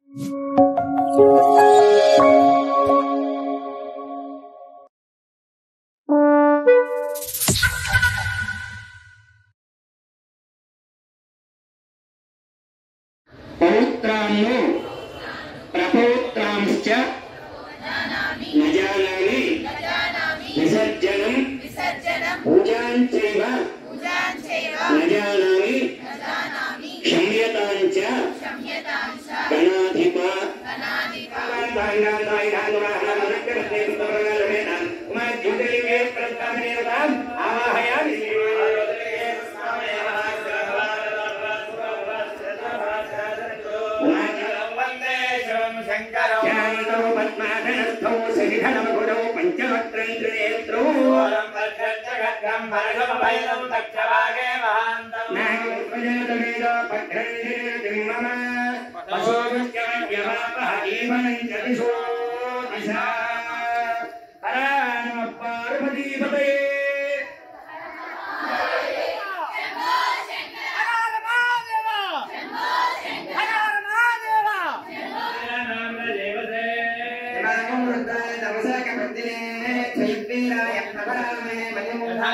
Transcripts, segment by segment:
పౌత్రాన్ను ప్రపౌత్రాంశ్చ న జానామి విసర్జనం పూజాంచైవ న జానామి క్షమ్యతాంచ గణాధిప శాంతో పద్మాధనస్థౌ సహిధనమగుణౌ పంచవక్రం త్రినేత్రౌ నాగోపజాతవేదో పద్రంజనేతిం మమ అశోకస్యాప్యవాపః జీవనం చ దిశో దిశా హరా నమః పార్వతీపతయే నామం వృద్ధాయ నమసాకపర్దినే చైత్రీరాయ ప్రభరామే మయమూఢా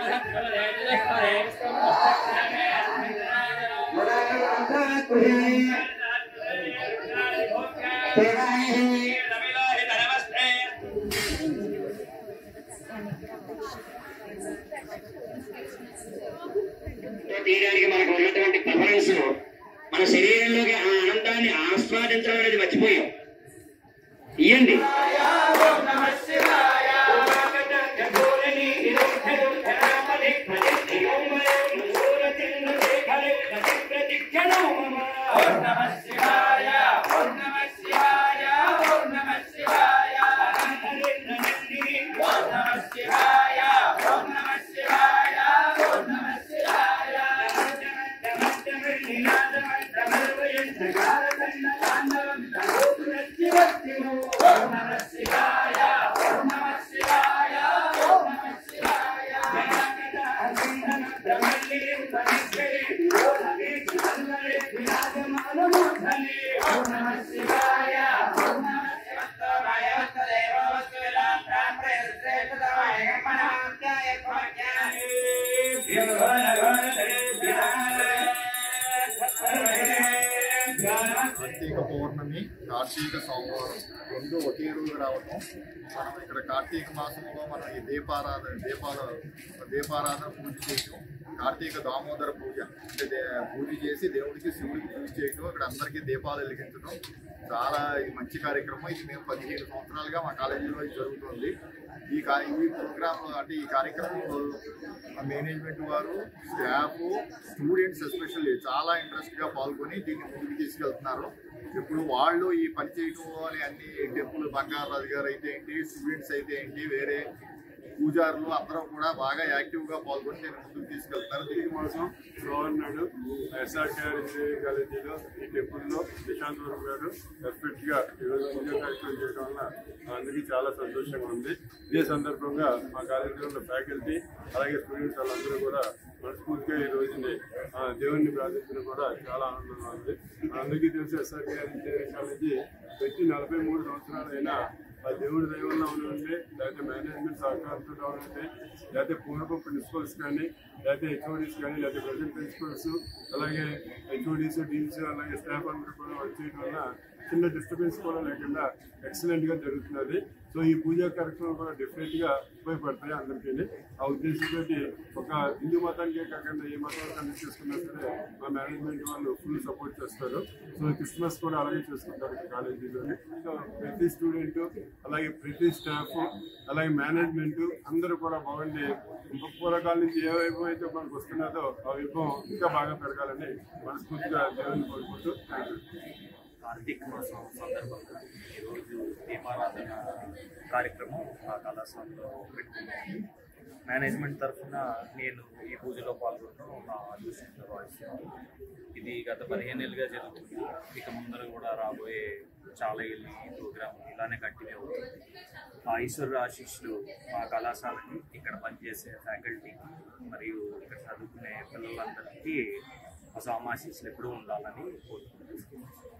తీయడానికి మనకు ఉన్నటువంటి ప్రిఫరెన్స్ మన శరీరంలోకి ఆ ఆనందాన్ని ఆస్వాదించడం అనేది మర్చిపోయాం ఇయ్యండి కార్తీక పౌర్ణమి కార్తీక సోమవారం రెండు ఒకే రోజు రావటం మనం ఇక్కడ కార్తీక మాసంలో మనం ఈ దీపారాధన దీపాల దీపారాధన పూజ చేయటం కార్తీక దామోదర పూజ అంటే దే- పూజ చేసి దేవుడికి శివుడికి పూజ చేయటం ఇక్కడ అందరికీ దీపాలు వెలిగించడం చాలా ఇది మంచి కార్యక్రమం ఇది మేము పదిహేను సంవత్సరాలుగా మా కాలేజీలో ఇది జరుగుతుంది ఈ కా ఈ ప్రోగ్రామ్ అంటే ఈ కార్యక్రమంలో మేనేజ్మెంట్ వారు స్టాఫ్ స్టూడెంట్స్ ఎస్పెషల్లీ చాలా ఇంట్రెస్ట్ గా పాల్గొని దీన్ని ముందుకు తీసుకెళ్తున్నారు ఇప్పుడు వాళ్ళు ఈ పని చేయటం అని అన్ని టెంపుల్ బంగారాజు గారు అయితే ఏంటి స్టూడెంట్స్ అయితే ఏంటి వేరే పూజారులు అందరూ కూడా బాగా యాక్టివ్ గా పాల్గొని దీన్ని ముందుకు తీసుకెళ్తున్నారు కార్తీక మాసం శ్రవణ్ నాడు ఎస్ఆర్కేఆర్ ఇంజనీరింగ్ కాలేజీలో ఈ టెంపుల్లో నిశాంత్ వరం గారు పర్ఫెక్ట్ గా ఈరోజు పూజ కార్యక్రమం చేయడం వల్ల అందరికీ చాలా సంతోషంగా ఉంది ఇదే సందర్భంగా మా కాలేజీలో ఉన్న ఫ్యాకల్టీ అలాగే స్టూడెంట్స్ వాళ్ళందరూ కూడా మనస్ఫూర్తిగా ఈ రోజుని ఆ, దేవుణ్ణి ప్రార్థించడం కూడా చాలా ఆనందంగా ఉంది అందరికీ తెలుసు ఎస్ఆర్కేఆర్ ఇంజనీరింగ్ కాలేజీ ప్రతి నలభై మూడు సంవత్సరాలైనా ఆ దేవుడి దైవంలో ఉండే లేకపోతే మేనేజ్మెంట్ సహకారంతో ఉంటే లేకపోతే పూర్వపు ప్రిన్సిపల్స్ కానీ లేకపోతే హెచ్ఓడీస్ కానీ లేకపోతే ప్రజెంట్ ప్రిన్సిపల్స్ అలాగే హెచ్ఓడీస్ డీన్స్ అలాగే స్టాఫ్ అందరూ కూడా వచ్చేయడం వల్ల చిన్న డిస్టర్బెన్స్ కూడా లేకుండా ఎక్సలెంట్ గా జరుగుతున్నది సో ఈ పూజా కార్యక్రమం కూడా డెఫినెట్ గా ఉపయోగపడతాయి అందరికీ ఆ ఉద్దేశంతో ఒక హిందూ మతానికే కాకుండా ఏ మతం కండక్ట్ చేసుకున్నా సరే మా మేనేజ్మెంట్ వాళ్ళు ఫుల్ సపోర్ట్ చేస్తారు సో క్రిస్మస్ కూడా అలాగే చేసుకుంటారు ఈ కాలేజీలోని సో ప్రతి స్టూడెంట్ అలాగే ప్రతి స్టాఫ్ అలాగే మేనేజ్మెంట్ అందరూ కూడా బాగుండి పూర్వకాల నుంచి ఏ వైభవం అయితే మనకు వస్తున్నదో ఆ వైభవం ఇంకా బాగా పెరగాలని మనస్ఫూర్తిగా దేవుని కోరుకుంటూ థ్యాంక్ యూ కార్తీక మాసం సందర్భంగా ఈరోజు దీపారాధన కార్యక్రమం మా కళాశాలలో పెట్టుకున్నాము మేనేజ్మెంట్ తరఫున నేను ఈ పూజలో పాల్గొనడం నా అదృష్టంగా భావిస్తున్నాను ఇది గత పదిహేను ఏళ్ళుగా జరుగుతుంది ఇక ముందర కూడా రాబోయే చాలా ఏళ్ళు ఈ ప్రోగ్రామ్ ఇలానే కంటిన్యూ అవుతుంది ఆ ఈశ్వరు ఆశీస్సులు మా కళాశాలకి ఇక్కడ పనిచేసే ఫ్యాకల్టీ మరియు ఇక్కడ చదువుకునే పిల్లలందరికీ ఆ స్వామాశీస్సులు ఎప్పుడూ ఉండాలని కోరుకుంటున్నాను